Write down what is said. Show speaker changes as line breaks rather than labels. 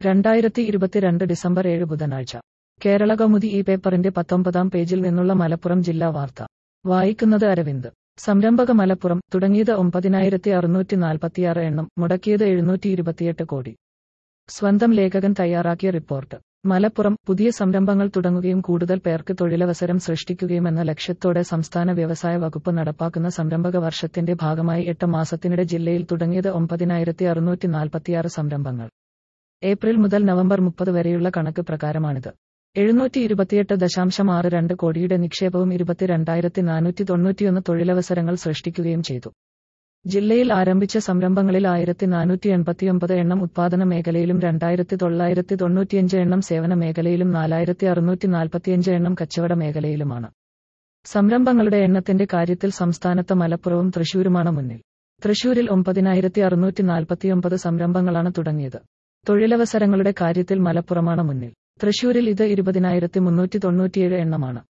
രണ്ടായിരത്തി ഇരുപത്തിരണ്ട് ഡിസംബർ ഏഴ് ബുധനാഴ്ച കേരള കൗമുദി ഈ പേപ്പറിന്റെ പത്തൊമ്പതാം പേജിൽ നിന്നുള്ള മലപ്പുറം ജില്ലാ വാർത്ത വായിക്കുന്നത് അരവിന്ദ് സംരംഭക മലപ്പുറം തുടങ്ങിയത് ഒമ്പതിനായിരത്തി അറുന്നൂറ്റി നാൽപ്പത്തിയാറ് എണ്ണം മുടക്കിയത് എഴുന്നൂറ്റി ഇരുപത്തിയെട്ട് കോടി സ്വന്തം ലേഖകൻ തയ്യാറാക്കിയ റിപ്പോർട്ട് മലപ്പുറം പുതിയ സംരംഭങ്ങൾ തുടങ്ങുകയും കൂടുതൽ പേർക്ക് തൊഴിലവസരം സൃഷ്ടിക്കുകയും എന്ന ലക്ഷ്യത്തോടെ സംസ്ഥാന വ്യവസായ വകുപ്പ് നടപ്പാക്കുന്ന സംരംഭക വർഷത്തിന്റെ ഭാഗമായി എട്ട് മാസത്തിനിടെ ജില്ലയിൽ തുടങ്ങിയത് ഒമ്പതിനായിരത്തി അറുന്നൂറ്റി നാൽപ്പത്തിയാറ് സംരംഭങ്ങൾ ഏപ്രിൽ മുതൽ നവംബർ മുപ്പത് വരെയുള്ള കണക്ക് പ്രകാരമാണിത് എഴുന്നൂറ്റി ഇരുപത്തിയെട്ട് ദശാംശം ആറ് രണ്ട് കോടിയുടെ നിക്ഷേപവും ഇരുപത്തിരണ്ടായിരത്തി നാനൂറ്റി തൊണ്ണൂറ്റിയൊന്ന് തൊഴിലവസരങ്ങൾ സൃഷ്ടിക്കുകയും ചെയ്തു ജില്ലയിൽ ആരംഭിച്ച സംരംഭങ്ങളിൽ ആയിരത്തി നാനൂറ്റി എൺപത്തിയൊമ്പത് എണ്ണം ഉത്പാദന മേഖലയിലും രണ്ടായിരത്തി തൊള്ളായിരത്തി തൊണ്ണൂറ്റിയഞ്ച് എണ്ണം സേവന മേഖലയിലും നാലായിരത്തി അറുന്നൂറ്റി നാൽപ്പത്തിയഞ്ച് എണ്ണം കച്ചവട മേഖലയിലുമാണ് സംരംഭങ്ങളുടെ എണ്ണത്തിന്റെ കാര്യത്തിൽ സംസ്ഥാനത്ത് മലപ്പുറവും തൃശൂരുമാണ് മുന്നിൽ തൃശൂരിൽ ഒമ്പതിനായിരത്തി അറുന്നൂറ്റി നാൽപ്പത്തിയൊമ്പത് സംരംഭങ്ങളാണ് തുടങ്ങിയത് തൊഴിലവസരങ്ങളുടെ കാര്യത്തിൽ മലപ്പുറമാണ് മുന്നിൽ തൃശൂരിൽ ഇത് ഇരുപതിനായിരത്തി മുന്നൂറ്റി തൊണ്ണൂറ്റിയേഴ് എണ്ണമാണ്